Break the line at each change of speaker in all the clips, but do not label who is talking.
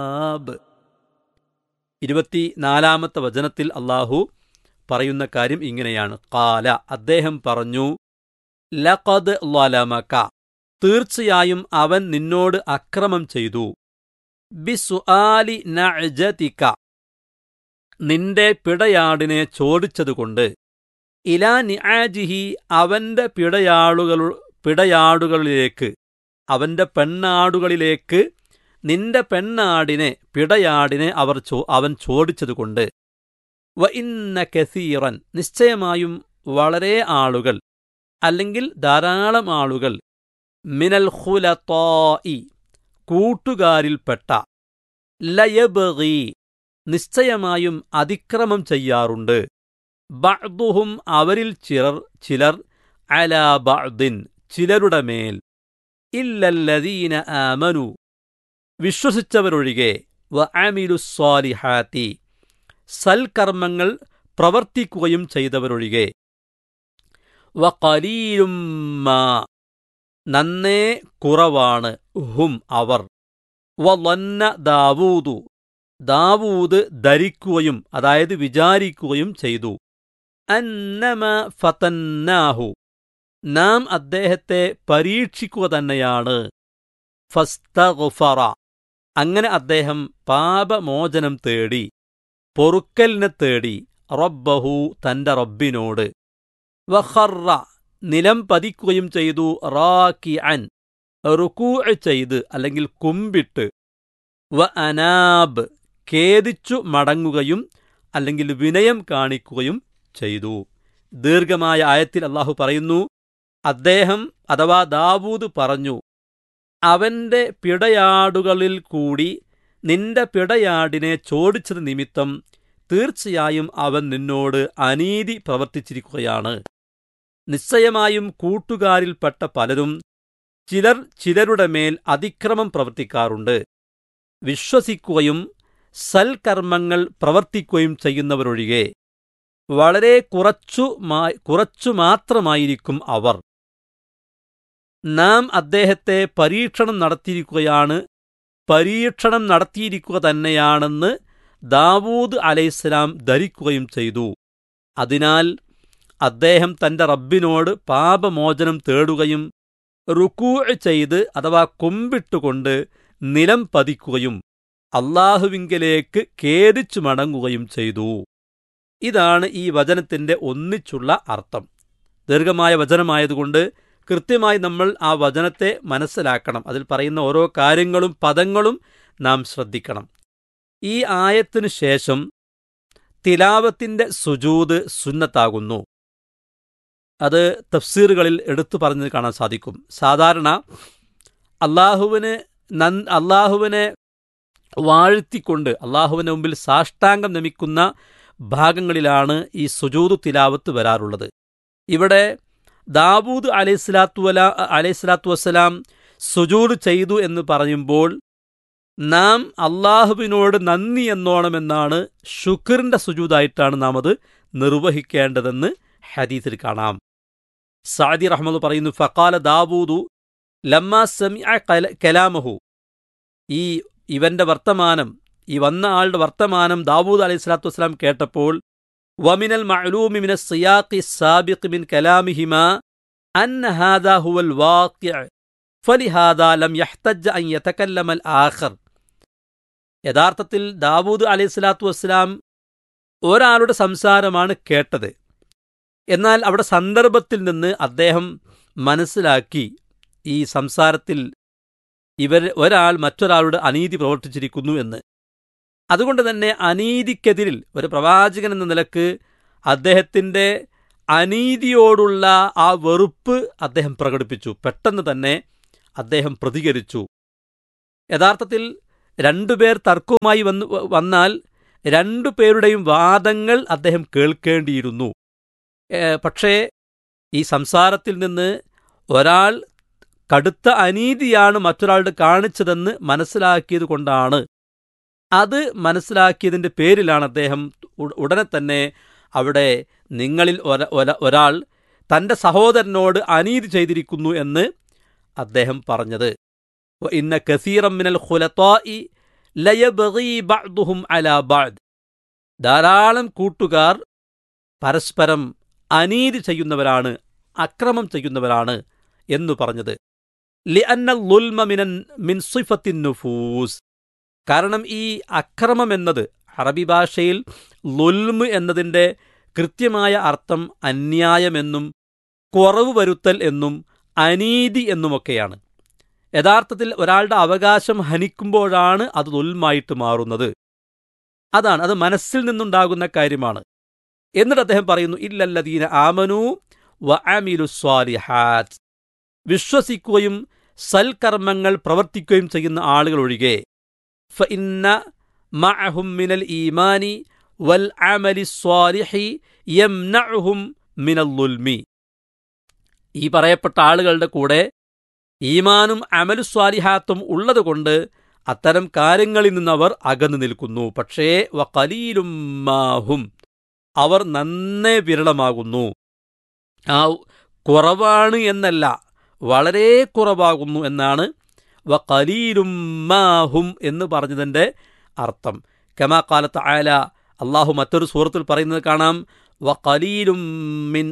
ആബ് ഇരുപത്തിനാലാമത്തെ വചനത്തിൽ അള്ളാഹു പറയുന്ന കാര്യം ഇങ്ങനെയാണ് കാല അദ്ദേഹം പറഞ്ഞു ലഖദ് ലലമക തീർച്ചയായും അവൻ നിന്നോട് അക്രമം ചെയ്തു ബിസുആലി നഅജതിക നിന്റെ പിടയാടിനെ ചോദിച്ചതുകൊണ്ട് ഇലാ നിആജിഹി അവന്റെ പിടയാളുകൾ പിടയാടുകളിലേക്ക് അവന്റെ പെണ്ണാടുകളിലേക്ക് നിന്റെ പെണ്ണാടിനെ പിടയാടിനെ അവർ ചോ അവൻ ചോദിച്ചതുകൊണ്ട് വ ഇന്ന കസീറൻ നിശ്ചയമായും വളരെ ആളുകൾ അല്ലെങ്കിൽ ധാരാളം ആളുകൾ മിനൽ ഖുലത്തായി കൂട്ടുകാരിൽപ്പെട്ട ലയബഗി നിശ്ചയമായും അതിക്രമം ചെയ്യാറുണ്ട് ബഅ്ദുഹും അവരിൽ ചിലർ ചിലർ അലാ ബഅ്ദിൻ ചിലരുടെ മേൽ ഇല്ലല്ലദീന ആമനു വിശ്വസിച്ചവരൊഴികെ വ അമിലുസ്വാലിഹാത്തി സൽക്കർമ്മങ്ങൾ പ്രവർത്തിക്കുകയും ചെയ്തവരൊഴികെ വ കലീലും മാ നന്നേ കുറവാണ് ഹും അവർ വന്ന ദാവൂദു ദാവൂദ് ധരിക്കുകയും അതായത് വിചാരിക്കുകയും ചെയ്തു അന്നമ ഫതന്നാഹു നാം അദ്ദേഹത്തെ പരീക്ഷിക്കുക തന്നെയാണ് ഫസ്തഗ്ഫറ അങ്ങനെ അദ്ദേഹം പാപമോചനം തേടി പൊറുക്കലിനെ തേടി റബ്ബഹു തന്റെ റബ്ബിനോട് വഖറ നിലം പതിക്കുകയും ചെയ്തു റാക്കി അൻ റുക്കൂ ചെയ്ത് അല്ലെങ്കിൽ കുമ്പിട്ട് വ അനാബ് ഖേദിച്ചു മടങ്ങുകയും അല്ലെങ്കിൽ വിനയം കാണിക്കുകയും ചെയ്തു ദീർഘമായ ആയത്തിൽ അള്ളാഹു പറയുന്നു അദ്ദേഹം അഥവാ ദാവൂദ് പറഞ്ഞു അവന്റെ പിടയാടുകളിൽ കൂടി നിന്റെ പിടയാടിനെ ചോദിച്ചത് നിമിത്തം തീർച്ചയായും അവൻ നിന്നോട് അനീതി പ്രവർത്തിച്ചിരിക്കുകയാണ് നിശ്ചയമായും കൂട്ടുകാരിൽപ്പെട്ട പലരും ചിലർ ചിലരുടെ മേൽ അതിക്രമം പ്രവർത്തിക്കാറുണ്ട് വിശ്വസിക്കുകയും സൽക്കർമ്മങ്ങൾ പ്രവർത്തിക്കുകയും ചെയ്യുന്നവരൊഴികെ വളരെ കുറച്ചു കുറച്ചു മാത്രമായിരിക്കും അവർ നാം അദ്ദേഹത്തെ പരീക്ഷണം നടത്തിയിരിക്കുകയാണ് പരീക്ഷണം നടത്തിയിരിക്കുക തന്നെയാണെന്ന് ദാവൂദ് അലൈഹിസ്സലാം ധരിക്കുകയും ചെയ്തു അതിനാൽ അദ്ദേഹം തന്റെ റബ്ബിനോട് പാപമോചനം തേടുകയും റുക്കൂ ചെയ്ത് അഥവാ കുമ്പിട്ടുകൊണ്ട് നിലം പതിക്കുകയും അള്ളാഹുവിങ്കലേക്ക് ഖേദിച്ചു മടങ്ങുകയും ചെയ്തു ഇതാണ് ഈ വചനത്തിന്റെ ഒന്നിച്ചുള്ള അർത്ഥം ദീർഘമായ വചനമായതുകൊണ്ട് കൃത്യമായി നമ്മൾ ആ വചനത്തെ മനസ്സിലാക്കണം അതിൽ പറയുന്ന ഓരോ കാര്യങ്ങളും പദങ്ങളും നാം ശ്രദ്ധിക്കണം ഈ ആയത്തിനു ശേഷം തിലാവത്തിന്റെ സുജൂത് സുന്നത്താകുന്നു അത് തഫ്സീറുകളിൽ എടുത്തു പറഞ്ഞത് കാണാൻ സാധിക്കും സാധാരണ അള്ളാഹുവിന് നൻ അള്ളാഹുവിനെ വാഴ്ത്തിക്കൊണ്ട് അള്ളാഹുവിന് മുമ്പിൽ സാഷ്ടാംഗം നമിക്കുന്ന ഭാഗങ്ങളിലാണ് ഈ സുജൂദ് തിലാവത്ത് വരാറുള്ളത് ഇവിടെ ദാവൂദ് അലൈഹിസ്ലാത്തു വല അലൈഹിസ്ലാത്തു വസ്സലാം സുജൂദ് ചെയ്തു എന്ന് പറയുമ്പോൾ നാം അള്ളാഹുവിനോട് നന്ദി എന്നോണമെന്നാണ് ഷുഖറിന്റെ സുജൂദായിട്ടാണ് നാം അത് നിർവഹിക്കേണ്ടതെന്ന് ഹദീസിൽ കാണാം സാദി റഹ്മദ് പറയുന്നു ഫക്കാല ദാവൂദു ലമ്മ സമി കലാമഹു ഈ ഇവന്റെ വർത്തമാനം ഈ വന്ന ആളുടെ വർത്തമാനം ദാവൂദ് അലൈഹി സ്വലാത്തു വസ്സലാം കേട്ടപ്പോൾ വമിനൽ മഅലൂമി മിന സിയാഖി സാബിഖ് മിൻ കലാമിഹിമ അൻ ഹാദാ ഹുവൽ വാഖിഅ ഫലിഹാദാ ലം യഹ്തജ്ജ അൻ യതകല്ലമൽ ആഖർ യഥാർത്ഥത്തിൽ ദാവൂദ് അലൈഹി സ്വലാത്തു വസ്സലാം ഒരാളുടെ സംസാരമാണ് കേട്ടത് എന്നാൽ അവിടെ സന്ദർഭത്തിൽ നിന്ന് അദ്ദേഹം മനസ്സിലാക്കി ഈ സംസാരത്തിൽ ഇവർ ഒരാൾ മറ്റൊരാളുടെ അനീതി പ്രവർത്തിച്ചിരിക്കുന്നു എന്ന് അതുകൊണ്ട് തന്നെ അനീതിക്കെതിരിൽ ഒരു പ്രവാചകൻ എന്ന നിലക്ക് അദ്ദേഹത്തിൻ്റെ അനീതിയോടുള്ള ആ വെറുപ്പ് അദ്ദേഹം പ്രകടിപ്പിച്ചു പെട്ടെന്ന് തന്നെ അദ്ദേഹം പ്രതികരിച്ചു യഥാർത്ഥത്തിൽ രണ്ടുപേർ തർക്കവുമായി വന്ന് വന്നാൽ രണ്ടു പേരുടെയും വാദങ്ങൾ അദ്ദേഹം കേൾക്കേണ്ടിയിരുന്നു പക്ഷേ ഈ സംസാരത്തിൽ നിന്ന് ഒരാൾ കടുത്ത അനീതിയാണ് മറ്റൊരാളുടെ കാണിച്ചതെന്ന് മനസ്സിലാക്കിയത് കൊണ്ടാണ് അത് മനസ്സിലാക്കിയതിൻ്റെ പേരിലാണ് അദ്ദേഹം ഉടനെ തന്നെ അവിടെ നിങ്ങളിൽ ഒരാൾ തൻ്റെ സഹോദരനോട് അനീതി ചെയ്തിരിക്കുന്നു എന്ന് അദ്ദേഹം പറഞ്ഞത് ഇന്ന കസീറം മിനൽ ഖുലത്തായി ലയബഗീ ബഅ്ദുഹും അലാ ബഅദ് ധാരാളം കൂട്ടുകാർ പരസ്പരം അനീതി ചെയ്യുന്നവരാണ് അക്രമം ചെയ്യുന്നവരാണ് എന്നു പറഞ്ഞത് ലിഅന്ന ലുൽമ മിനൻ മിൻ സിഫത്തിൻ നുഫൂസ് കാരണം ഈ അക്രമം എന്നത് അറബി ഭാഷയിൽ ലുൽമ് എന്നതിൻ്റെ കൃത്യമായ അർത്ഥം അന്യായമെന്നും കുറവ് വരുത്തൽ എന്നും അനീതി എന്നുമൊക്കെയാണ് യഥാർത്ഥത്തിൽ ഒരാളുടെ അവകാശം ഹനിക്കുമ്പോഴാണ് അത് ലുൽമായിട്ട് മാറുന്നത് അതാണ് അത് മനസ്സിൽ നിന്നുണ്ടാകുന്ന കാര്യമാണ് എന്നിട്ട് അദ്ദേഹം പറയുന്നു ഇല്ലല്ലദീന ആമനു വ അമിലു സ്വാലിഹാത്ത് വിശ്വസിക്കുകയും സൽക്കർമ്മങ്ങൾ പ്രവർത്തിക്കുകയും ചെയ്യുന്ന ആളുകൾ ഒഴികെ ഫഇന്ന മഅഹും മിനൽ ഈമാനി വൽ അമലി സ്വാലിഹി യംനഉഹും മിനൽ ലുൽമി ഈ പറയപ്പെട്ട ആളുകളുടെ കൂടെ ഈമാനും അമലു സ്വാലിഹാത്തും ഉള്ളതുകൊണ്ട് അത്തരം കാര്യങ്ങളിൽ നിന്നവർ അകന്നു നിൽക്കുന്നു പക്ഷേ വകലീലും മാഹും അവർ നന്നേ വിരളമാകുന്നു ആ കുറവാണ് എന്നല്ല വളരെ കുറവാകുന്നു എന്നാണ് വകലീലും മാഹും എന്ന് പറഞ്ഞതിൻ്റെ അർത്ഥം കമാ കാലത്ത് ആല അള്ളാഹു മറ്റൊരു സൂറത്തിൽ പറയുന്നത് കാണാം വകലീലും മിൻ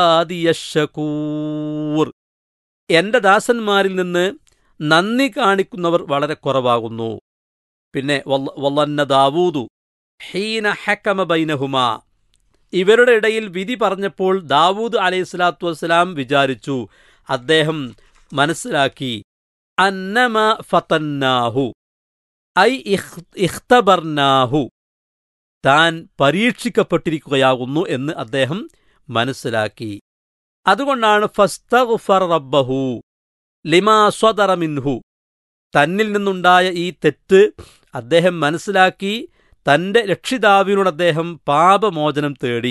ഇബാദിയശകൂർ എന്റെ ദാസന്മാരിൽ നിന്ന് നന്ദി കാണിക്കുന്നവർ വളരെ കുറവാകുന്നു പിന്നെ വല്ലന്ന ദാവൂദു ഹീന ഹക്കമ ബൈനഹുമ ഇവരുടെ ഇടയിൽ വിധി പറഞ്ഞപ്പോൾ ദാവൂദ് അലൈഹി സ്വലാത്തു വസ്സലാം വിചാരിച്ചു അദ്ദേഹം മനസ്സിലാക്കി അന്നമ ഫതന്നാഹു ഐ ഇഖ്തബർനാഹു താൻ പരീക്ഷിക്കപ്പെട്ടിരിക്കുകയാകുന്നു എന്ന് അദ്ദേഹം മനസ്സിലാക്കി അതുകൊണ്ടാണ് ഫസ്തഗ്ഫർ റബ്ബഹു ലിമാ സ്വദറ മിൻഹു തന്നിൽ നിന്നുണ്ടായ ഈ തെറ്റ് അദ്ദേഹം മനസ്സിലാക്കി തന്റെ രക്ഷിതാവിനോട് അദ്ദേഹം പാപമോചനം തേടി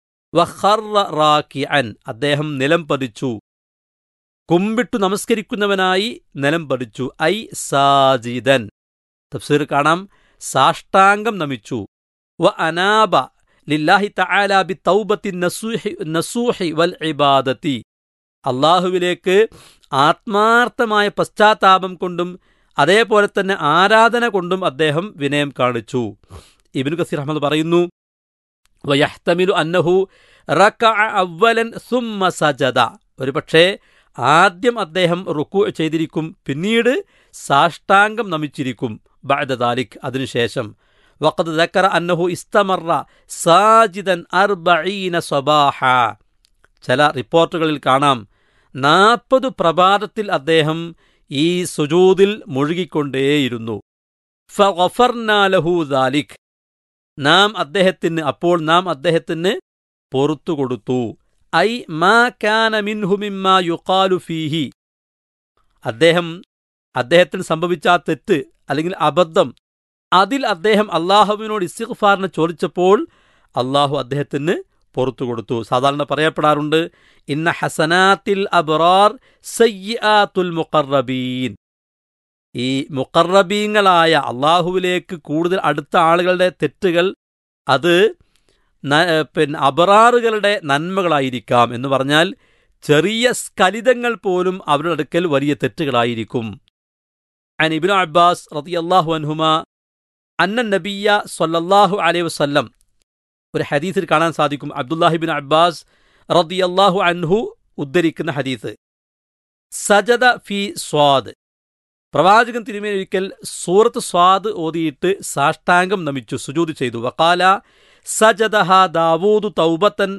വഹറ റാക്കി അൻ അദ്ദേഹം നിലം പതിച്ചു കുമ്പിട്ടു നമസ്കരിക്കുന്നവനായി നിലം പതിച്ചു ഐ സാജിദൻ തഫ്സീർ കാണാം സാഷ്ടാംഗം നമിച്ചു വ അനാബ ലില്ലാഹി തആല ബി തൗബത്തി നസൂഹി നസൂഹി വൽ ഇബാദത്തി അള്ളാഹുവിലേക്ക് ആത്മാർത്ഥമായ പശ്ചാത്താപം കൊണ്ടും അതേപോലെ തന്നെ ആരാധന കൊണ്ടും അദ്ദേഹം വിനയം കാണിച്ചു ഇബിനു കസീർ അഹമ്മദ് പറയുന്നു വയഹ്തമിലു അന്നഹു റക അവലൻ സുമ്മ സജദ ഒരുപക്ഷേ ആദ്യം അദ്ദേഹം റുക്കു ചെയ്തിരിക്കും പിന്നീട് സാഷ്ടാംഗം നമിച്ചിരിക്കും ബഅദ ദാലിക് അതിനുശേഷം വഖദ് ദക്കറ അന്നഹു ഇസ്തമറ സാജിദൻ അർബഈന സ്വബാഹ ചില റിപ്പോർട്ടുകളിൽ കാണാം നാൽപ്പത് പ്രഭാതത്തിൽ അദ്ദേഹം ഈ സുജൂദിൽ മുഴുകിക്കൊണ്ടേയിരുന്നു ഫഗഫർനാലഹു ദാലിക് നാം അദ്ദേഹത്തിന് അപ്പോൾ നാം അദ്ദേഹത്തിന് പൊറത്തു കൊടുത്തു ഐ മാ കാന മിൻഹു മിമ്മാ യുഖാലു ഫീഹി അദ്ദേഹം അദ്ദേഹത്തിന് സംഭവിച്ച ആ തെറ്റ് അല്ലെങ്കിൽ അബദ്ധം അതിൽ അദ്ദേഹം അള്ളാഹുവിനോട് ഇസ്തിഗ്ഫാറിനെ ചോദിച്ചപ്പോൾ അള്ളാഹു അദ്ദേഹത്തിന് പുറത്തു കൊടുത്തു സാധാരണ പറയപ്പെടാറുണ്ട് ഇന്ന ഹസനാത്തിൽ അബ്റാർ സയ്യാത്തുൽ മുഖറബീൻ ഈ മുഖറബീങ്ങളായ അള്ളാഹുവിലേക്ക് കൂടുതൽ അടുത്ത ആളുകളുടെ തെറ്റുകൾ അത് പിന്നെ അബറാറുകളുടെ നന്മകളായിരിക്കാം എന്ന് പറഞ്ഞാൽ ചെറിയ സ്കലിതങ്ങൾ പോലും അവരുടെ അടുക്കൽ വലിയ തെറ്റുകളായിരിക്കും അൻ ഇബിൻ അബ്ബാസ് റതിയല്ലാഹു അൻഹുമ അന്ന നബിയ സൊല്ലാഹു അലൈഹി വസ്ല്ലം ഒരു ഹദീസിൽ കാണാൻ സാധിക്കും അബ്ദുല്ലാഹിബിൻ അബ്ബാസ് റദിയല്ലാഹു അൻഹു ഉദ്ധരിക്കുന്ന ഹദീസ് സജദ ഫി സ്വാദ് പ്രവാചകൻ തിരുമേനൊരിക്കൽ സൂറത്ത് സ്വാദ് ഓതിയിട്ട് സാഷ്ടാംഗം നമിച്ചു സുജൂത് ചെയ്തു വക്കാല സജദഹ ദാവൂദ് തൗബത്തൻ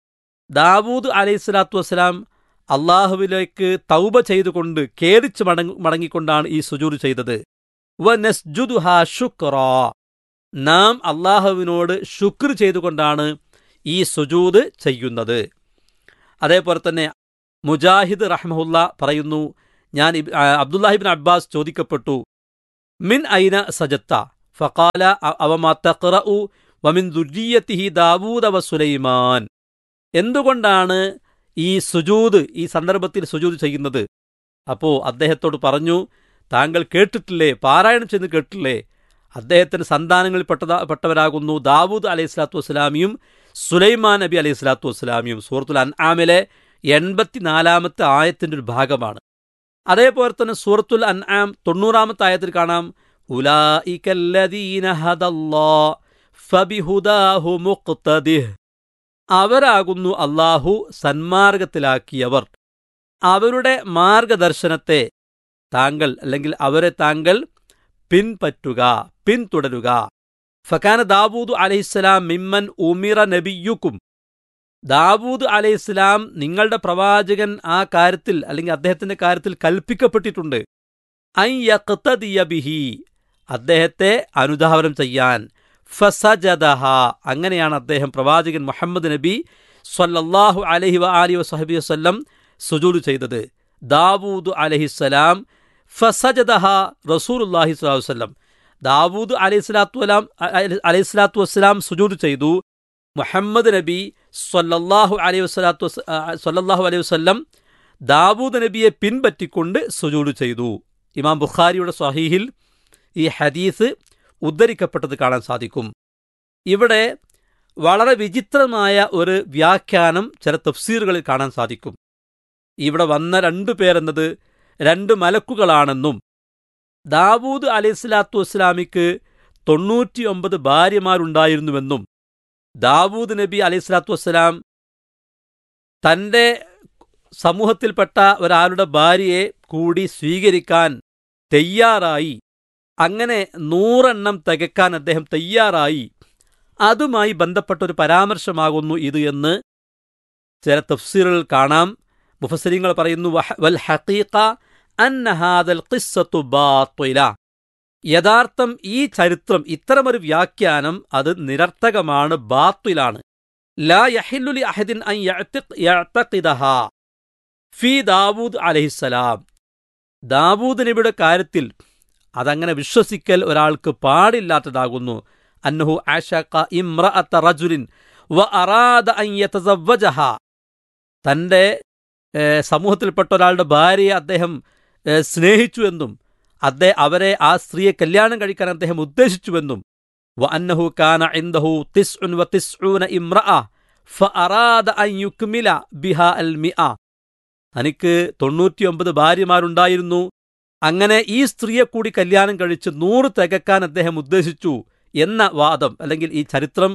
ദാവൂദ് അലൈഹി സ്വലാത്തു വസ്സലാം അള്ളാഹുവിലേക്ക് തൗബ ചെയ്തുകൊണ്ട് കേറിച്ച് മടങ്ങി മടങ്ങിക്കൊണ്ടാണ് ഈ സുജൂത് ചെയ്തത് വ നസ്ജുദുഹ ശുക്റാ നാം അള്ളാഹുവിനോട് ശുക്ർ ചെയ്തുകൊണ്ടാണ് ഈ സുജൂത് ചെയ്യുന്നത് അതേപോലെ തന്നെ മുജാഹിദ് റഹ്മുല്ല പറയുന്നു ഞാൻ അബ്ദുല്ലാഹിബിൻ അബ്ബാസ് ചോദിക്കപ്പെട്ടു മിൻ ഐന സജത്ത ഫക്കാല അവമാ തഖ്റഉ വമിൻ ദുര്രിയത്തിഹി ദാവൂദ വ സുലൈമാൻ എന്തുകൊണ്ടാണ് ഈ സുജൂത് ഈ സന്ദർഭത്തിൽ സുജൂത് ചെയ്യുന്നത് അപ്പോ അദ്ദേഹത്തോട് പറഞ്ഞു താങ്കൾ കേട്ടിട്ടില്ലേ പാരായണം ചെയ്ത് കേട്ടിട്ടില്ലേ അദ്ദേഹത്തിന് സന്താനങ്ങളിൽ പെട്ടതാ പെട്ടവരാകുന്നു ദാവൂദ് അലൈഹി സ്വലാത്തു വസ്സലാമിയും സുലൈമാൻ നബി അലൈഹി സ്വലാത്തു വസ്സലാമിയും സൂറത്തുൽ അൻആമിലെ എൺപത്തിനാലാമത്തെ ആയത്തിന്റെ ഒരു ഭാഗമാണ് അതേപോലെ തന്നെ സൂറത്തുൽ അൻആം തൊണ്ണൂറാമത്തെ ആയത്തിൽ കാണാം ഉലായിക്കല്ലദീന ഹദല്ലാ ഫബിഹുദാഹു മുഖ്തദിഹ് അവരാകുന്നു അള്ളാഹു സന്മാർഗത്തിലാക്കിയവർ അവരുടെ മാർഗദർശനത്തെ താങ്കൾ അല്ലെങ്കിൽ അവരെ താങ്കൾ പിൻപറ്റുക പിന്തുടരുക ഫക്കാന ദാവൂദ് അലൈഹിസ്സലാം മിമ്മൻ ഉമിറ നബിയുക്കും ദാവൂദ് അലൈഹിസ്സലാം നിങ്ങളുടെ പ്രവാചകൻ ആ കാര്യത്തിൽ അല്ലെങ്കിൽ അദ്ദേഹത്തിന്റെ കാര്യത്തിൽ കൽപ്പിക്കപ്പെട്ടിട്ടുണ്ട് ഐ യഖ്തദിയ ബിഹി അദ്ദേഹത്തെ അനുധാവനം ചെയ്യാൻ ഫസജദഹ അങ്ങനെയാണ് അദ്ദേഹം പ്രവാചകൻ മുഹമ്മദ് നബി സ്വല്ലല്ലാഹു അലൈഹി വ ആലി വസഹബി വസ്ല്ലം സുജൂദ് ചെയ്തത് ദാവൂദ് അലഹിസ്സലാം ഫസജദഹ റസൂലുല്ലാഹി സ്വലാഹു വസ്ലം ദാവൂദ് അലൈഹി സ്വലാത്തു വലാം അലൈഹി സ്വലാത്തു വസ്സലാം സുജൂദ് ചെയ്തു മുഹമ്മദ് നബി സ്വല്ലല്ലാഹു അലൈഹി വസ്ലാത്തു സ്വല്ലല്ലാഹു അലൈഹി വസ്ല്ലം ദാവൂദ് നബിയെ പിൻപറ്റിക്കൊണ്ട് സുജൂദ് ചെയ്തു ഇമാം ബുഖാരിയുടെ സ്വഹീഹിൽ ഈ ഹദീസ് ഉദ്ധരിക്കപ്പെട്ടത് കാണാൻ സാധിക്കും ഇവിടെ വളരെ വിചിത്രമായ ഒരു വ്യാഖ്യാനം ചില തഫ്സീറുകളിൽ കാണാൻ സാധിക്കും ഇവിടെ വന്ന രണ്ടു പേരെന്നത് രണ്ട് മലക്കുകളാണെന്നും ദാവൂദ് അലൈഹിസ്ലാത്തു വസ്സലാമിക്ക് തൊണ്ണൂറ്റിയൊമ്പത് ഭാര്യമാരുണ്ടായിരുന്നുവെന്നും ദാവൂദ് നബി അലൈഹിസ്ലാത്തു വസ്സലാം തന്റെ സമൂഹത്തിൽപ്പെട്ട ഒരാളുടെ ഭാര്യയെ കൂടി സ്വീകരിക്കാൻ തയ്യാറായി അങ്ങനെ നൂറെണ്ണം തികക്കാൻ അദ്ദേഹം തയ്യാറായി അതുമായി ബന്ധപ്പെട്ട ഒരു പരാമർശമാകുന്നു ഇത് എന്ന് ചില തഫ്സീറുകൾ കാണാം മുഫസരിങ്ങൾ പറയുന്നു വൽ ഹഖീഖ അന്നഹാദൽ ഖിസ്സത്തു ബാത്തില യഥാർത്ഥം ഈ ചരിത്രം ഇത്തരമൊരു വ്യാഖ്യാനം അത് നിരർത്ഥകമാണ് ബാത്തിലാണ് ലാ യഹില്ലുലി അഹദിൻ അൻ യഅ്തഖിദഹ ഫി ദാവൂദ് അലൈഹിസ്സലാം ദാവൂദ് നബിയുടെ കാര്യത്തിൽ അതങ്ങനെ വിശ്വസിക്കൽ ഒരാൾക്ക് പാടില്ലാത്തതാകുന്നു അന്നഹു ആഷക ഇമ്രഅത്ത റജുലിൻ വ അറാദ അൻ യതസവ്വജഹ തന്റെ സമൂഹത്തിൽപ്പെട്ട ഒരാളുടെ ഭാര്യയെ അദ്ദേഹം സ്നേഹിച്ചുവെന്നും അദ്ദേഹ അവരെ ആ സ്ത്രീയെ കല്യാണം കഴിക്കാൻ അദ്ദേഹം ഉദ്ദേശിച്ചുവെന്നും വ അന്നഹു കാന ഇൻദഹു തിസ്ഉൻ വ തിസ്ഊന ഇമ്രഅ ഫഅറാദ അൻ യുക്മില ബിഹ അൽ മിഅ തനിക്ക് തൊണ്ണൂറ്റിയൊമ്പത് ഭാര്യമാരുണ്ടായിരുന്നു അങ്ങനെ ഈ സ്ത്രീയെ കൂടി കല്യാണം കഴിച്ച് നൂറ് തികക്കാൻ അദ്ദേഹം ഉദ്ദേശിച്ചു എന്ന വാദം അല്ലെങ്കിൽ ഈ ചരിത്രം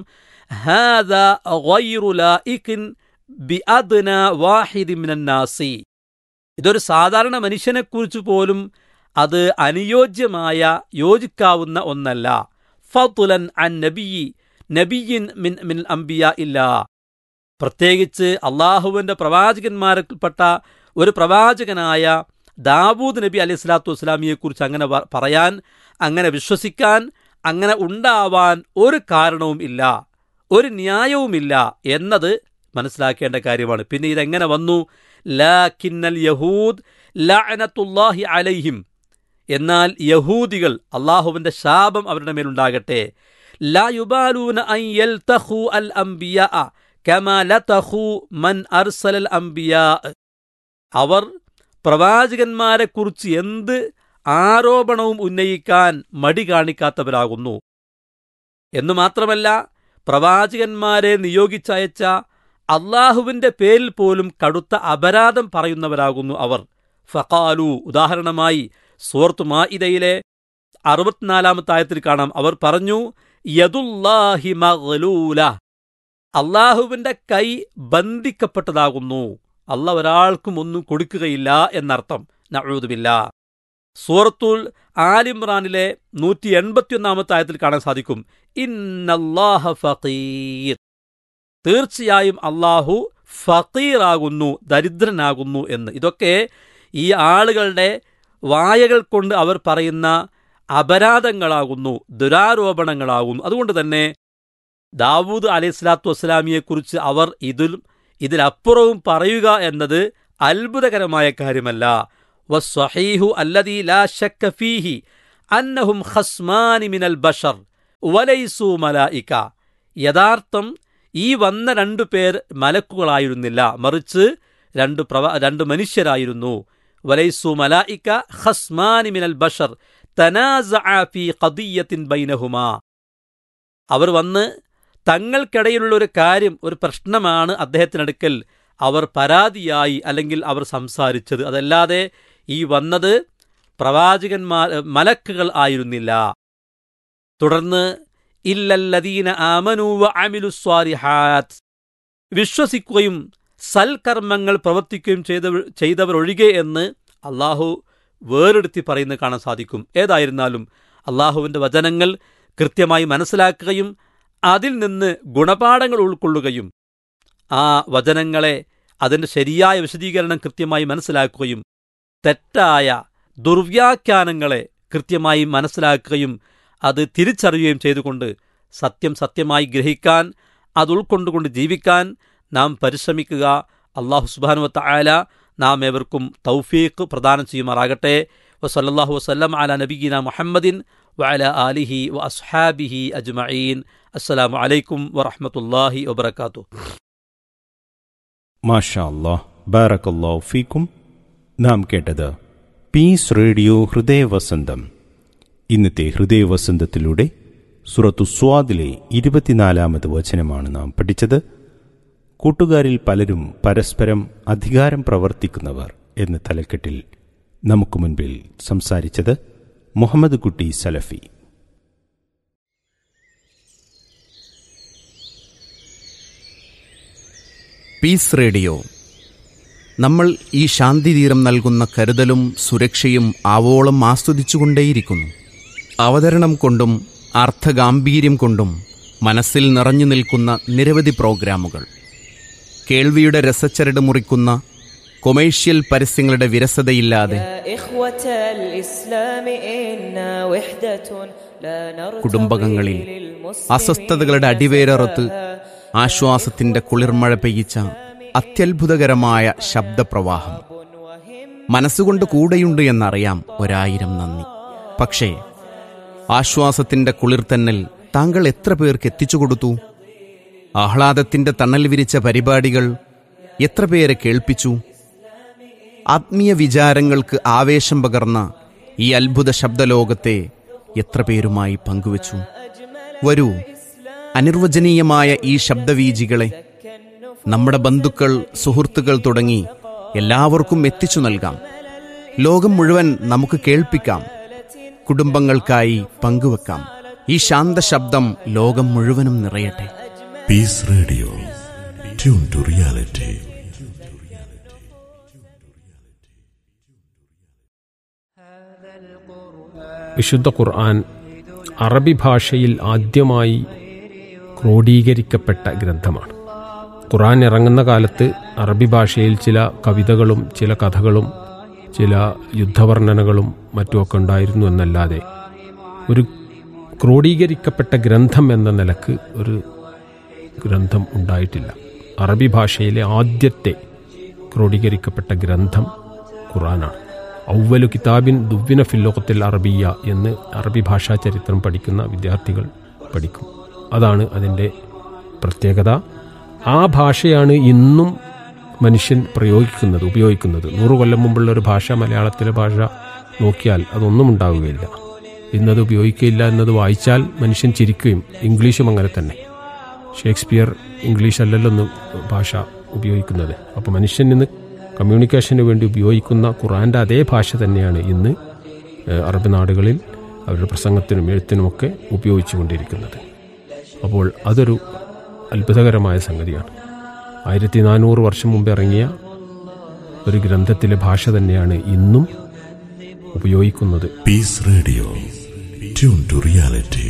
ഇതൊരു സാധാരണ മനുഷ്യനെക്കുറിച്ച് പോലും അത് അനുയോജ്യമായ യോജിക്കാവുന്ന ഒന്നല്ല ഫതുലൻ അൻ നബിയി നബിയിൻ മിൻ മിൻ അംബിയ ഇല്ല പ്രത്യേകിച്ച് അള്ളാഹുവിന്റെ പ്രവാചകന്മാരിൽപ്പെട്ട ഒരു പ്രവാചകനായ ദാവൂദ് നബി അലൈഹി സ്വലാത്തു വസ്സലാമിയെക്കുറിച്ച് അങ്ങനെ പറയാൻ അങ്ങനെ വിശ്വസിക്കാൻ അങ്ങനെ ഉണ്ടാവാൻ ഒരു കാരണവും ഇല്ല ഒരു ന്യായവുമില്ല എന്നത് മനസ്സിലാക്കേണ്ട കാര്യമാണ് പിന്നെ ഇതെങ്ങനെ വന്നു ലാക്കിന്നൽ യഹൂദ് ലഅനത്തുല്ലാഹി അലൈഹിം എന്നാൽ യഹൂദികൾ അള്ളാഹുവിന്റെ ശാപം അവരുടെ മേലുണ്ടാകട്ടെ ലാ യുബാലൂന അൻ യൽതഖു അൽ അംബിയാ കമാ ലതഖു മൻ അർസലൽ അംബിയാ അവർ പ്രവാചകന്മാരെക്കുറിച്ച് എന്ത് ആരോപണവും ഉന്നയിക്കാൻ മടി കാണിക്കാത്തവരാകുന്നു എന്നു മാത്രമല്ല പ്രവാചകന്മാരെ നിയോഗിച്ചയച്ച അള്ളാഹുവിന്റെ പേരിൽ പോലും കടുത്ത അപരാധം പറയുന്നവരാകുന്നു അവർ ഫഖാലു ഉദാഹരണമായി സൂറത്ത് മാഇദയിലെ അറുപത്തിനാലാമത്തെ ആയത്തിൽ കാണാം അവർ പറഞ്ഞു യദുല്ലാഹി മഗ്ലൂല അള്ളാഹുവിന്റെ കൈ ബന്ധിക്കപ്പെട്ടതാകുന്നു അല്ല ഒരാൾക്കും ഒന്നും കൊടുക്കുകയില്ല എന്നർത്ഥം നഴൂതുമില്ല സൂറത്തുൽ ആലിമ്രാനിലെ നൂറ്റി എൺപത്തിയൊന്നാമത്തെ ആയത്തിൽ കാണാൻ സാധിക്കും ഇന്നല്ലാഹ ഫീർ തീർച്ചയായും അള്ളാഹു ഫീറാകുന്നു ദരിദ്രനാകുന്നു എന്ന് ഇതൊക്കെ ഈ ആളുകളുടെ വായകൾ കൊണ്ട് അവർ പറയുന്ന അപരാധങ്ങളാകുന്നു ദുരാരോപണങ്ങളാകുന്നു അതുകൊണ്ട് തന്നെ ദാവൂദ് അലൈഹി സ്വലാത്തു വസ്സലാമിയെക്കുറിച്ച് അവർ ഇതിലും ഇതിലപ്പുറവും പറയുക എന്നത് അത്ഭുതകരമായ കാര്യമല്ല വസ്വഹീഹു അല്ലദീ ലാ ശക്ക ഫീഹി അന്നഹും ഖസ്മാനി മിനൽ ബഷർ വലൈസു മലായിക യഥാർത്ഥം ഈ വന്ന രണ്ടു പേർ മലക്കുകളായിരുന്നില്ല മറിച്ച് രണ്ട് പ്രവ രണ്ട് മനുഷ്യരായിരുന്നു വലൈസു മലായിക ഖസ്മാനി മിനൽ ബഷർ തനാസഅ ഫീ ഖദിയത്തിൻ ബൈനഹുമാ അവർ വന്ന് തങ്ങൾക്കിടയിലുള്ള ഒരു കാര്യം ഒരു പ്രശ്നമാണ് അദ്ദേഹത്തിനടുക്കൽ അവർ പരാതിയായി അല്ലെങ്കിൽ അവർ സംസാരിച്ചത് അതല്ലാതെ ഈ വന്നത് പ്രവാചകന്മാർ മലക്കുകൾ ആയിരുന്നില്ല തുടർന്ന് ഇല്ലല്ലദീന ആമനു വ അമിലു സ്വാലിഹാത്ത് വിശ്വസിക്കുകയും സൽക്കർമ്മങ്ങൾ പ്രവർത്തിക്കുകയും ചെയ്തവർ ചെയ്തവരൊഴികെ എന്ന് അള്ളാഹു വേറെടുത്തി പറയുന്നത് കാണാൻ സാധിക്കും ഏതായിരുന്നാലും അള്ളാഹുവിൻ്റെ വചനങ്ങൾ കൃത്യമായി മനസ്സിലാക്കുകയും അതിൽ നിന്ന് ഗുണപാഠങ്ങൾ ഉൾക്കൊള്ളുകയും ആ വചനങ്ങളെ അതിൻ്റെ ശരിയായ വിശദീകരണം കൃത്യമായി മനസ്സിലാക്കുകയും തെറ്റായ ദുർവ്യാഖ്യാനങ്ങളെ കൃത്യമായി മനസ്സിലാക്കുകയും അത് തിരിച്ചറിയുകയും ചെയ്തുകൊണ്ട് സത്യം സത്യമായി ഗ്രഹിക്കാൻ അത് ഉൾക്കൊണ്ടുകൊണ്ട് ജീവിക്കാൻ നാം പരിശ്രമിക്കുക അള്ളാഹു സുബാനുവത്ത ആല നാം ഏവർക്കും തൗഫീഖ് പ്രദാനം ചെയ്യുമാറാകട്ടെ വസല്ലാഹു വസ്ലം അല നബീന മുഹമ്മദിൻ വഅല ആലിഹി വ അസ്ഹാബിഹി അജ്മഈൻ അസ്സലാമു അലൈക്കും വറഹ്മത്തുള്ളാഹി വബറകാതുഹു
മാഷാ അല്ലാഹ് ബാറക്കല്ലാഹു ഫീക്കും നാം കേട്ടത് പീസ് റേഡിയോ ഹൃദയവസന്തം ഇന്നത്തെ ഹൃദയവസന്തത്തിലൂടെ സുറത്തു സ്വാദിലെ ഇരുപത്തിനാലാമത് വചനമാണ് നാം പഠിച്ചത് കൂട്ടുകാരിൽ പലരും പരസ്പരം അധികാരം പ്രവർത്തിക്കുന്നവർ എന്ന തലക്കെട്ടിൽ നമുക്ക് മുൻപിൽ സംസാരിച്ചത് മുഹമ്മദ് കുട്ടി സലഫി
പീസ് റേഡിയോ നമ്മൾ ഈ ശാന്തിതീരം നൽകുന്ന കരുതലും സുരക്ഷയും ആവോളം ആസ്വദിച്ചുകൊണ്ടേയിരിക്കുന്നു അവതരണം കൊണ്ടും അർത്ഥഗാംഭീര്യം കൊണ്ടും മനസ്സിൽ നിറഞ്ഞു നിൽക്കുന്ന നിരവധി പ്രോഗ്രാമുകൾ കേൾവിയുടെ രസച്ചരട് മുറിക്കുന്ന കൊമേഴ്ഷ്യൽ പരസ്യങ്ങളുടെ വിരസതയില്ലാതെ
يا إخوة الإسلام إنا وحدة لا نرتضي
കുടുംബകങ്ങളിൽ
للمسلمين
അസ്വസ്ഥതകളുടെ അടിവേരറുത്ത് ആശ്വാസത്തിന്റെ കുളിർമഴ പെയ്യിച്ച അത്യത്ഭുതകരമായ ശബ്ദപ്രവാഹം മനസ്സുകൊണ്ട് കൂടെയുണ്ട് എന്നറിയാം ഒരായിരം നന്ദി പക്ഷേ ആശ്വാസത്തിന്റെ കുളിർത്തന്നൽ താങ്കൾ എത്ര പേർക്ക് എത്തിച്ചു കൊടുത്തു ആഹ്ലാദത്തിന്റെ തണൽ വിരിച്ച പരിപാടികൾ എത്ര പേരെ കേൾപ്പിച്ചു ആത്മീയ വിചാരങ്ങൾക്ക് ആവേശം പകർന്ന ഈ അത്ഭുത ശബ്ദലോകത്തെ എത്ര പേരുമായി പങ്കുവച്ചു വരൂ അനിർവചനീയമായ ഈ ശബ്ദവീജികളെ നമ്മുടെ ബന്ധുക്കൾ സുഹൃത്തുക്കൾ തുടങ്ങി എല്ലാവർക്കും എത്തിച്ചു നൽകാം ലോകം മുഴുവൻ നമുക്ക് കേൾപ്പിക്കാം കുടുംബങ്ങൾക്കായി പങ്കുവെക്കാം ഈ ശാന്ത ശബ്ദം ലോകം മുഴുവനും നിറയട്ടെ
Peace Radio. Tune to reality.
വിശുദ്ധ ഖുർആൻ അറബി ഭാഷയിൽ ആദ്യമായി ക്രോഡീകരിക്കപ്പെട്ട ഗ്രന്ഥമാണ് ഖുർആൻ ഇറങ്ങുന്ന കാലത്ത് അറബി ഭാഷയിൽ ചില കവിതകളും ചില കഥകളും ചില യുദ്ധവർണ്ണനകളും മറ്റുമൊക്കെ ഉണ്ടായിരുന്നു എന്നല്ലാതെ ഒരു ക്രോഡീകരിക്കപ്പെട്ട ഗ്രന്ഥം എന്ന നിലക്ക് ഒരു ഗ്രന്ഥം ഉണ്ടായിട്ടില്ല അറബി ഭാഷയിലെ ആദ്യത്തെ ക്രോഡീകരിക്കപ്പെട്ട ഗ്രന്ഥം ഖുറാനാണ് ഔവലു കിതാബിൻ ദുവ്വിന ഫില്ലോകത്തിൽ അറബിയ എന്ന് അറബി ഭാഷാ ചരിത്രം പഠിക്കുന്ന വിദ്യാർത്ഥികൾ പഠിക്കും അതാണ് അതിൻ്റെ പ്രത്യേകത ആ ഭാഷയാണ് ഇന്നും മനുഷ്യൻ പ്രയോഗിക്കുന്നത് ഉപയോഗിക്കുന്നത് നൂറു കൊല്ലം മുമ്പുള്ള ഒരു ഭാഷ മലയാളത്തിലെ ഭാഷ നോക്കിയാൽ അതൊന്നും ഉണ്ടാവുകയില്ല ഇന്നത് ഉപയോഗിക്കുകയില്ല എന്നത് വായിച്ചാൽ മനുഷ്യൻ ചിരിക്കുകയും ഇംഗ്ലീഷും അങ്ങനെ തന്നെ ഷേക്സ്പിയർ ഇംഗ്ലീഷ് അല്ലല്ലോ ഒന്ന് ഭാഷ ഉപയോഗിക്കുന്നത് അപ്പോൾ മനുഷ്യൻ ഇന്ന് കമ്മ്യൂണിക്കേഷന് വേണ്ടി ഉപയോഗിക്കുന്ന ഖുറാൻ്റെ അതേ ഭാഷ തന്നെയാണ് ഇന്ന് ഏഹ്, അറബ് നാടുകളിൽ അവരുടെ പ്രസംഗത്തിനും എഴുത്തിനുമൊക്കെ ഉപയോഗിച്ചു കൊണ്ടിരിക്കുന്നത് അപ്പോൾ അതൊരു അത്ഭുതകരമായ സംഗതിയാണ് ആയിരത്തി നാനൂറ് വർഷം മുമ്പ് ഇറങ്ങിയ ഒരു ഗ്രന്ഥത്തിലെ ഭാഷ തന്നെയാണ് ഇന്നും ഉപയോഗിക്കുന്നത്
Peace Radio. Tune to reality.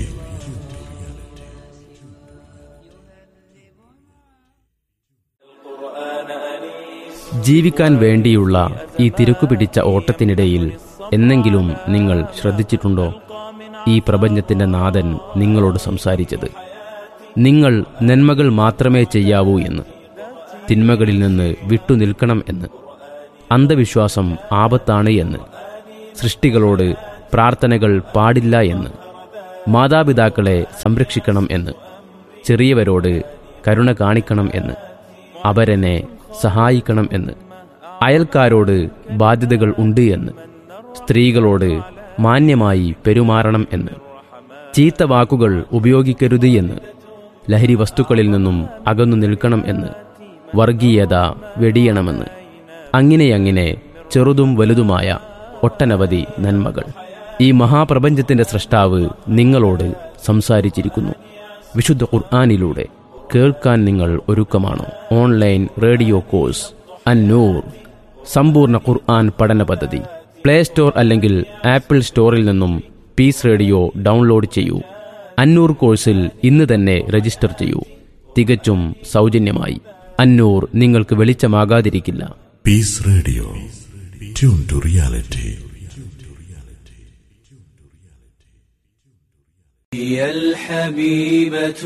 ജീവിക്കാൻ വേണ്ടിയുള്ള ഈ തിരക്കുപിടിച്ച ഓട്ടത്തിനിടയിൽ എന്നെങ്കിലും നിങ്ങൾ ശ്രദ്ധിച്ചിട്ടുണ്ടോ ഈ പ്രപഞ്ചത്തിന്റെ നാഥൻ നിങ്ങളോട് സംസാരിച്ചത് നിങ്ങൾ നന്മകൾ മാത്രമേ ചെയ്യാവൂ എന്ന് തിന്മകളിൽ നിന്ന് വിട്ടുനിൽക്കണം എന്ന് അന്ധവിശ്വാസം ആപത്താണ് എന്ന് സൃഷ്ടികളോട് പ്രാർത്ഥനകൾ പാടില്ല എന്ന് മാതാപിതാക്കളെ സംരക്ഷിക്കണം എന്ന് ചെറിയവരോട് കരുണ കാണിക്കണം എന്ന് അവരെന്നെ സഹായിക്കണം എന്ന് അയൽക്കാരോട് ബാധ്യതകൾ ഉണ്ട് എന്ന് സ്ത്രീകളോട് മാന്യമായി പെരുമാറണം എന്ന് ചീത്ത വാക്കുകൾ ഉപയോഗിക്കരുത് എന്ന് ലഹരി വസ്തുക്കളിൽ നിന്നും അകന്നു നിൽക്കണം എന്ന് വർഗീയത വെടിയണമെന്ന് അങ്ങനെയങ്ങനെ ചെറുതും വലുതുമായ ഒട്ടനവധി നന്മകൾ ഈ മഹാപ്രപഞ്ചത്തിന്റെ സൃഷ്ടാവ് നിങ്ങളോട് സംസാരിച്ചിരിക്കുന്നു വിശുദ്ധ ഖുർആാനിലൂടെ കേൾക്കാൻ നിങ്ങൾ ഒരുക്കമാണോ ഓൺലൈൻ റേഡിയോ കോഴ്സ് അന്നൂർ സമ്പൂർണ്ണ ഖുർആൻ പഠന പദ്ധതി പ്ലേ സ്റ്റോർ അല്ലെങ്കിൽ ആപ്പിൾ സ്റ്റോറിൽ നിന്നും പീസ് റേഡിയോ ഡൗൺലോഡ് ചെയ്യൂ അന്നൂർ കോഴ്സിൽ ഇന്ന് തന്നെ രജിസ്റ്റർ ചെയ്യൂ തികച്ചും സൗജന്യമായി അന്നൂർ നിങ്ങൾക്ക് വെളിച്ചമാകാതിരിക്കില്ല
Peace Radio. Tune to reality.
هي الحبيبة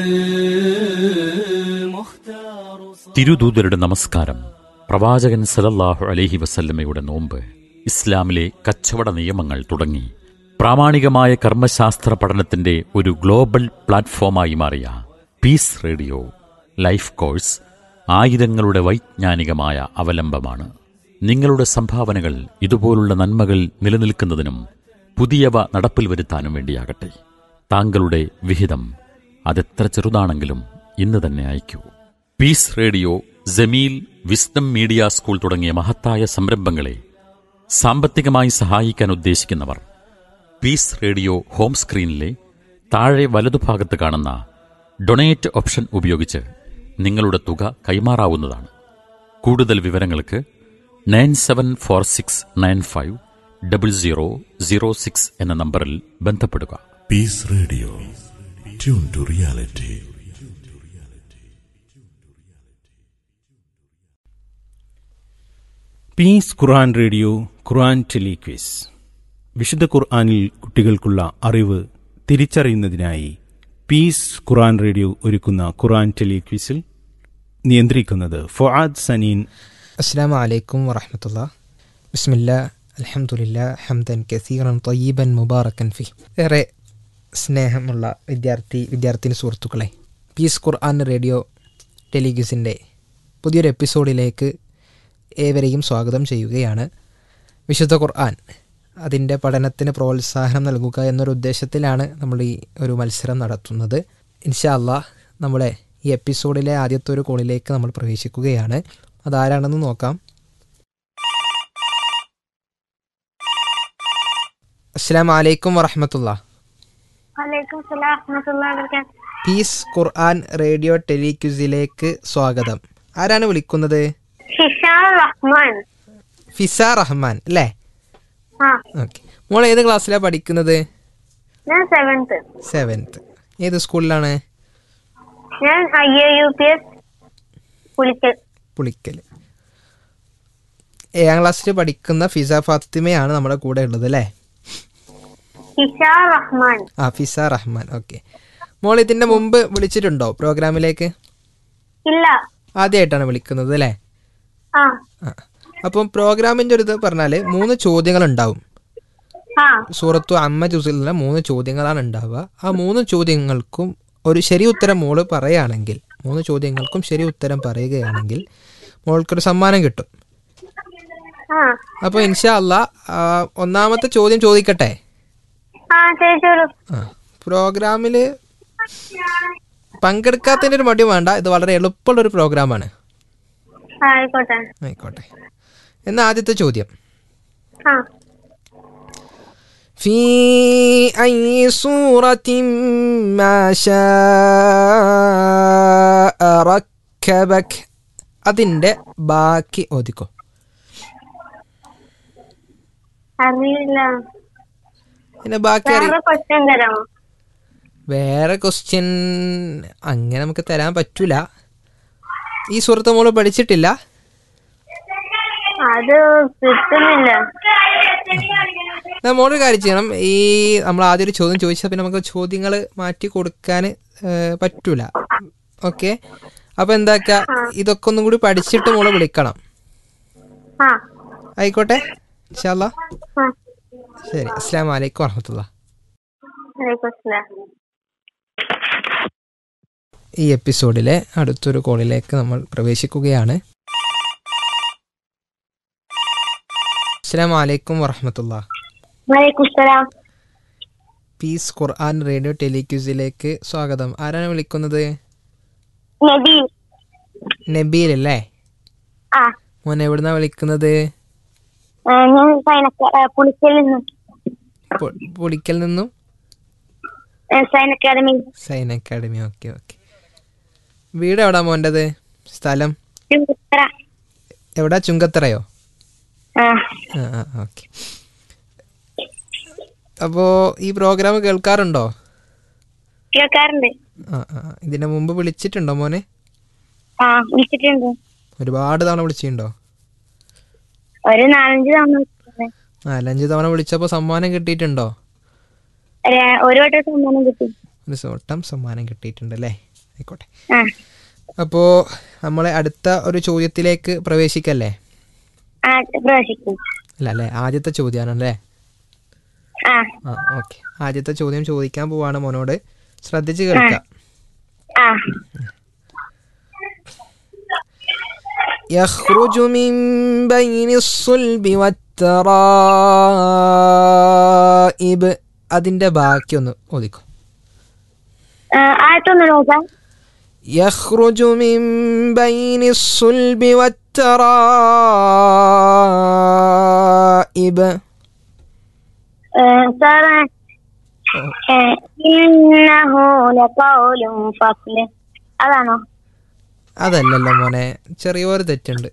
والمختار
തിരുദൂതരുടെ നമസ്കാരം പ്രവാചകൻ സലല്ലാഹു അലൈഹി വസല്ലമയുടെ നോമ്പ് ഇസ്ലാമിലെ കച്ചവട നിയമങ്ങൾ തുടങ്ങി പ്രാമാണികമായ കർമ്മശാസ്ത്ര പഠനത്തിന്റെ ഒരു ഗ്ലോബൽ പ്ലാറ്റ്ഫോമായി മാറിയ പീസ് റേഡിയോ ലൈഫ് കോഴ്സ് ആയിരങ്ങളുടെ വൈജ്ഞാനികമായ അവലംബമാണ് നിങ്ങളുടെ സംഭാവനകൾ ഇതുപോലുള്ള നന്മകൾ നിലനിൽക്കുന്നതിനും പുതിയവ നടപ്പിൽ വരുത്താനും വേണ്ടിയാകട്ടെ താങ്കളുടെ വിഹിതം അതെത്ര ചെറുതാണെങ്കിലും ഇന്ന് തന്നെ അയക്കൂ peace radio Jameel wisdom media school തുടങ്ങിയ മഹത്തായ സംരംഭങ്ങളെ സാമ്പത്തികമായി സഹായിക്കാൻ ഉദ്ദേശിക്കുന്നവർ പീസ് റേഡിയോ ഹോം സ്ക്രീനിലെ താഴെ വലതുഭാഗത്ത് കാണുന്ന ഡൊണേറ്റ് ഓപ്ഷൻ ഉപയോഗിച്ച് നിങ്ങളുടെ തുക കൈമാറാവുന്നതാണ് കൂടുതൽ വിവരങ്ങൾക്ക് nine seven four six nine five double zero zero six എന്ന നമ്പറിൽ ബന്ധപ്പെടുക
Peace Radio. Tune to reality.
Peace ഖുർആൻ റേഡിയോ ഖുർആൻ ടെലിക്വിസ് വിശുദ്ധ ഖുർആനിൽ കുട്ടികൾക്കുള്ള അറിവ് തിരിച്ചറിയുന്നതിനായി പീസ് ഖുർആൻ റേഡിയോ ഒരുക്കുന്ന ഖുർആൻ ടെലിക്വിസിൽ നിയന്ത്രിക്കുന്നത് ഫൊആദ് സനീൻ
അസ്സാം വലൈക്കും വറഹമത്തുള്ള ബിസ്മില്ല അലഹമുല്ല ഹംദൻ കസീറൻ തയ്യബൻ മുബാറക്കൻ ഫി ഏറെ സ്നേഹമുള്ള വിദ്യാർത്ഥി വിദ്യാർത്ഥിനി സുഹൃത്തുക്കളെ പീസ് ഖുർആൻ റേഡിയോ ടെലിഗ്യൂസിൻ്റെ പുതിയൊരു എപ്പിസോഡിലേക്ക് ഏവരെയും സ്വാഗതം ചെയ്യുകയാണ് വിശുദ്ധ ഖുർആൻ അതിൻ്റെ പഠനത്തിന് പ്രോത്സാഹനം നൽകുക എന്നൊരു ഉദ്ദേശത്തിലാണ് നമ്മൾ ഈ ഒരു മത്സരം നടത്തുന്നത് ഇൻഷാ അള്ളാഹ് നമ്മുടെ ഈ എപ്പിസോഡിലെ ആദ്യത്തെ ഒരു കോളിലേക്ക് നമ്മൾ പ്രവേശിക്കുകയാണ് അതാരാണെന്ന് നോക്കാം അസ്സാം വലൈക്കും വറഹമത്തുള്ള
വലൈക്കും സലാം വറഹ്മത്തുള്ളാഹി വബറകാതുഹു
പീസ് ഖുർആൻ റേഡിയോ ടെലിക്യൂസിലേക്ക് സ്വാഗതം ആരാണ് വിളിക്കുന്നത്
ഹിഷാം റഹ്മാൻ
ഫിസ റഹ്മാൻ അല്ലേ
ആ
ഓക്കെ മോൾ ഏത് ക്ലാസ്സിലാണ് പഠിക്കുന്നത്
ഞാൻ സെവൻത്ത്
സെവൻത്ത് ഏത് സ്കൂളിലാണ്
ഞാൻ I A U P S Pulikkal
Pulikkal ഏഴാം ക്ലാസ്സിൽ പഠിക്കുന്ന ഫിസ ഫാത്തിമയാണ് നമ്മുടെ കൂടെ ഉള്ളത് അല്ലേ
ഹിഷാം റഹ്മാൻ
ആ ഫിസ റഹ്മാൻ ഓക്കെ മോൾ ഇതിൻ്റെ മുമ്പ് വിളിച്ചിട്ടുണ്ടോ പ്രോഗ്രാമിലേക്ക്
ഇല്ല
ആദ്യമായിട്ടാണ് വിളിക്കുന്നത് അല്ലേ
ആ
ആ അപ്പം പ്രോഗ്രാമിൻ്റെ ഒരു ഇത് പറഞ്ഞാൽ മൂന്ന് ചോദ്യങ്ങൾ ഉണ്ടാവും
ആ
സൂറത്തു അമ്മ ജുസിലുള്ള മൂന്ന് ചോദ്യങ്ങളാണ് ഉണ്ടാവുക ആ മൂന്ന് ചോദ്യങ്ങൾക്കും ഒരു ശരി ഉത്തരം മോള് പറയുകയാണെങ്കിൽ മൂന്ന് ചോദ്യങ്ങൾക്കും ശരി ഉത്തരം പറയുകയാണെങ്കിൽ മോൾക്കൊരു സമ്മാനം കിട്ടും
ആ
അപ്പോൾ ഇൻഷാ അല്ല ഒന്നാമത്തെ ചോദ്യം ചോദിക്കട്ടെ
ആ ചോദിച്ചോളൂ
ആ പ്രോഗ്രാമിൽ പങ്കെടുക്കാത്തതിൻ്റെ ഒരു മടി വേണ്ട ഇത് വളരെ എളുപ്പമുള്ളൊരു പ്രോഗ്രാമാണ്
ആ, ആയിക്കോട്ടെ
ആയിക്കോട്ടെ എന്നാൽ ആദ്യത്തെ ചോദ്യം
ആ
في أي صورة ما شاء ركبك അതിൻ്റെ ബാക്കി ഓദിക്കോ
അറിയില്ല
പിന്നെ ബാക്കി അറി
വേറെ ക്വസ്റ്റ്യൻ തരാമോ
വേറെ ക്വസ്റ്റ്യൻ അങ്ങനെ നമുക്ക് തരാൻ പറ്റൂല ഈ സുഹൃത്ത് മോള് പഠിച്ചിട്ടില്ല
അത് കിട്ടുന്നില്ല
എന്നാ മോളൊരു കാര്യം ചെയ്യണം ഈ നമ്മൾ ആദ്യം ഒരു ചോദ്യം ചോദിച്ചാൽ പിന്നെ നമുക്ക് ചോദ്യങ്ങൾ മാറ്റി കൊടുക്കാൻ പറ്റൂല ഓക്കെ അപ്പോൾ എന്താക്കുക ഇതൊക്കെ ഒന്നും കൂടി പഠിച്ചിട്ട് മോള് വിളിക്കണം
ആ
ആയിക്കോട്ടെ ഇൻഷാല്ലാ
ആ
ശരി അസ്സാം വലൈക്കും വറഹമത്തുള്ള
വലൈക്കും സലാം
ഈ എപ്പിസോഡിലെ അടുത്തൊരു കോളിലേക്ക് നമ്മൾ പ്രവേശിക്കുകയാണ് അസ്സാം വലൈക്കും വറഹമത്തുള്ള
വലൈക്കും സലാം
പീസ് ഖുർആൻ റേഡിയോ ടെലിക്യൂസിലേക്ക് സ്വാഗതം ആരാണ് വിളിക്കുന്നത്
നബി
നബീൽ അല്ലേ
ആ
മോൻ എവിടുന്നാ വിളിക്കുന്നത്
ആ, ഞാൻ സൈനക്ക ആ, പുളിക്കൽ നിന്ന്
പൊ- പൊളിക്കൽ നിന്നും
ആ, sign academy
sign academy okay okay വീട് എവിടാ മോൻ്റെത് സ്ഥലം
ചുങ്കത്തറ
എവിടാ ചുങ്കത്തറയോ
ആ
ആ ആ ഓക്കെ അപ്പോൾ ഈ പ്രോഗ്രാം കേൾക്കാറുണ്ടോ
കേൾക്കാറുണ്ട്
ആ ആ ആ. ഇതിന് മുമ്പ് വിളിച്ചിട്ടുണ്ടോ മോനെ
ആ വിളിച്ചിട്ടുണ്ട്
ഒരുപാട് തവണ വിളിച്ചിട്ടുണ്ടോ
ഒരു നാലഞ്ച് തവണ വിളിച്ചിട്ടുണ്ട്.
നാലഞ്ച് തവണ വിളിച്ചപ്പോൾ സമ്മാനം കിട്ടിയിട്ടുണ്ടോ
ഒരു- ഒരു വട്ടം സമ്മാനം കിട്ടി
ഒരു വട്ടം സമ്മാനം കിട്ടിയിട്ടുണ്ട് അല്ലേ ആയിക്കോട്ടെ
ആ
അപ്പോൾ നമ്മളെ അടുത്ത ഒരു ചോദ്യത്തിലേക്ക് പ്രവേശിക്കല്ലേ
ആ പ്രവേശിക്കും
അല്ല അല്ലേ ആദ്യത്തെ ചോദ്യമാണല്ലേ
ആ
ആ ഓക്കെ ആദ്യത്തെ ചോദ്യം ചോദിക്കാൻ പോവാണ് മോനോട് ശ്രദ്ധിച്ച് കേൾക്കാം
ആ
يخرج من بين الصلب والترائب അതിന്റെ ബാക്കി ഒന്ന് ഓദിക്കും
ആ, ആയിരത്തൊന്ന് നോക്കാം
يخرج من بين الصلب والترائب
ആ, സാറേ ഏ, ഇന്നഹു ലഖൗലുൻ ഫസ്ല് അതാണോ
അതല്ലല്ലോ മോനെ ചെറിയൊരു തെറ്റുണ്ട്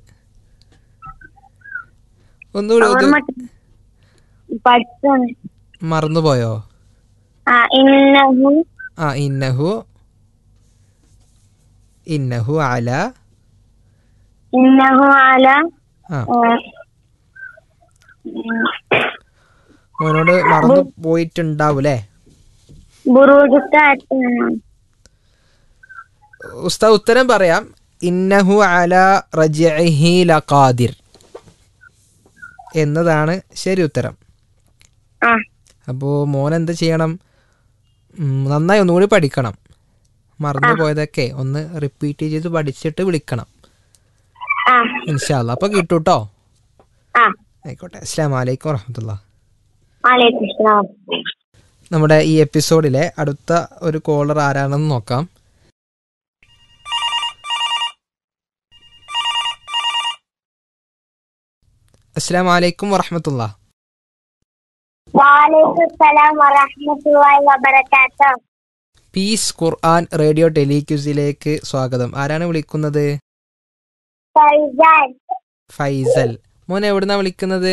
ഒന്നുകൂടി ഒന്ന്
ഓർമ്മ പഠിച്ചാണ്
മറന്നുപോയോ
ആ ഇന്നഹു
ആ ഇന്നഹു ഇന്നഹു അല
ഇന്നഹു അല
ആ
ആ,
മോനോട് മറന്നു പോയിട്ടുണ്ടാവൂലേ
ബുറൂജത്തെ
ഉസ്താദ് ഉത്തരം പറയാം ഇന്നഹു അല റജിഇഹി ലഖാദിർ എന്നതാണ് ശരി ഉത്തരം
ആ
അപ്പോൾ മോൻ എന്ത് ചെയ്യണം ഉം, നന്നായി ഒന്നുകൂടി പഠിക്കണം മറന്നു പോയതൊക്കെ ഒന്ന് റിപ്പീറ്റ് ചെയ്ത് പഠിച്ചിട്ട് വിളിക്കണം
ആ
ഇൻഷാല്ല അപ്പോൾ കിട്ടൂട്ടോ
ആ
ആയിക്കോട്ടെ അസ്സാം വലൈക്കും വറഹമത്തുള്ള
വലൈക്കും അസ്സലാം
നമ്മുടെ ഈ എപ്പിസോഡിലെ അടുത്ത ഒരു കോളർ ആരാണെന്ന് നോക്കാം അസ്സാം വലൈക്കും വറഹമത്തുള്ള
വലൈക്കും അസ്സലാം വറഹ്മത്തുള്ളാഹി വബറകാതുഹു
പീസ് ഖുർആൻ റേഡിയോ ടെലിക്യൂസിലേക്ക് സ്വാഗതം ആരാണ് വിളിക്കുന്നത്
ഫൈസാൻ
ഫൈസൽ മോൻ എവിടുന്നാ വിളിക്കുന്നത്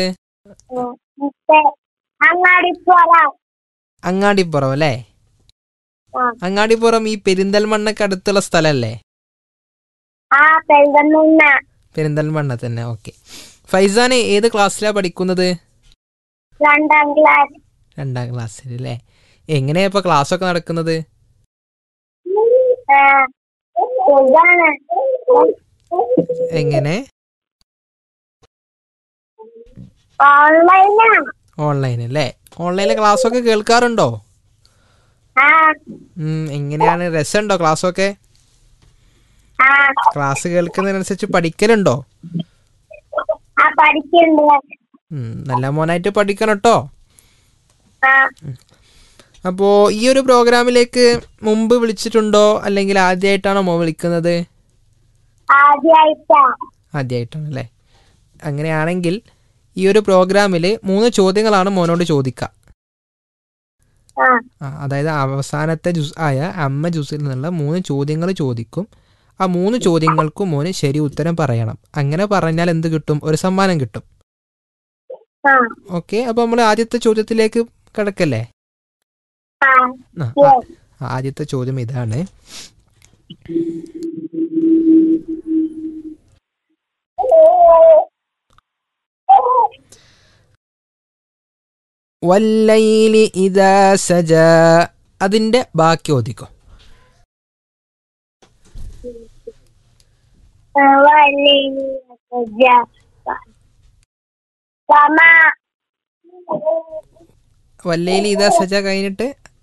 അങ്ങാടിപ്പുറ
അങ്ങാടിപ്പുറം അല്ലേ
ആ.
അങ്ങാടിപ്പുറം ഈ പെരിന്തൽമണ്ണക്ക് അടുത്തുള്ള സ്ഥലമല്ലേ
ആ പെരുന്തൽമണ്ണ
പെരിന്തൽമണ്ണ തന്നെ ഓക്കെ ഫൈസാന് ഏത് ക്ലാസ്സിലാ പഠിക്കുന്നത്
രണ്ടാം ക്ലാസ്
രണ്ടാം ക്ലാസ്സിൽ അല്ലേ എങ്ങനെയാ ഇപ്പൊ ക്ലാസ് ഒക്കെ നടക്കുന്നത്
ആ, സുഖാണ്
എങ്ങനെ
ഓൺലൈനാ
ഓൺലൈൻ അല്ലേ ഓൺലൈനിലെ ക്ലാസ് ഒക്കെ കേൾക്കാറുണ്ടോ
ആ
ഉം, എങ്ങനെയാണ് രസമുണ്ടോ ക്ലാസ്സൊക്കെ
ആ
ക്ലാസ് കേൾക്കുന്നതിനനുസരിച്ച് പഠിക്കലുണ്ടോ
ആ പഠിക്കുന്നുണ്ട്
ഉം, നല്ല മോനായിട്ട് പഠിക്കണം കേട്ടോ
ആ
അപ്പോൾ ഈ ഒരു പ്രോഗ്രാമിലേക്ക് മുമ്പ് വിളിച്ചിട്ടുണ്ടോ അല്ലെങ്കിൽ ആദ്യമായിട്ടാണോ മോ വിളിക്കുന്നത്
ആദ്യായിട്ടാ
ആദ്യമായിട്ടാണ് അല്ലേ അങ്ങനെയാണെങ്കിൽ ഈ ഒരു പ്രോഗ്രാമിൽ മൂന്ന് ചോദ്യങ്ങളാണ് മോനോട് ചോദിക്കുക
ആ
ആ, അതായത് അവസാനത്തെ ജുസ് ആയ അമ്മ ജുസിൽ നിന്നുള്ള മൂന്ന് ചോദ്യങ്ങൾ ചോദിക്കും ആ മൂന്ന് ചോദ്യങ്ങൾക്കും മോന് ശരി ഉത്തരം പറയണം അങ്ങനെ പറഞ്ഞാൽ എന്ത് കിട്ടും ഒരു സമ്മാനം കിട്ടും
ആ
ഓക്കെ അപ്പോൾ നമ്മൾ ആദ്യത്തെ ചോദ്യത്തിലേക്ക് കിടക്കല്ലേ
ആ
ആ, ആ, ആദ്യത്തെ ചോദ്യം ഇതാണ് വല്ലൈലി ഇദാ സജ അതിന്റെ ബാക്കി ഓദിക്കും
സമ
വല്ലൈലി ഇദാ സജ കഴിഞ്ഞിട്ട്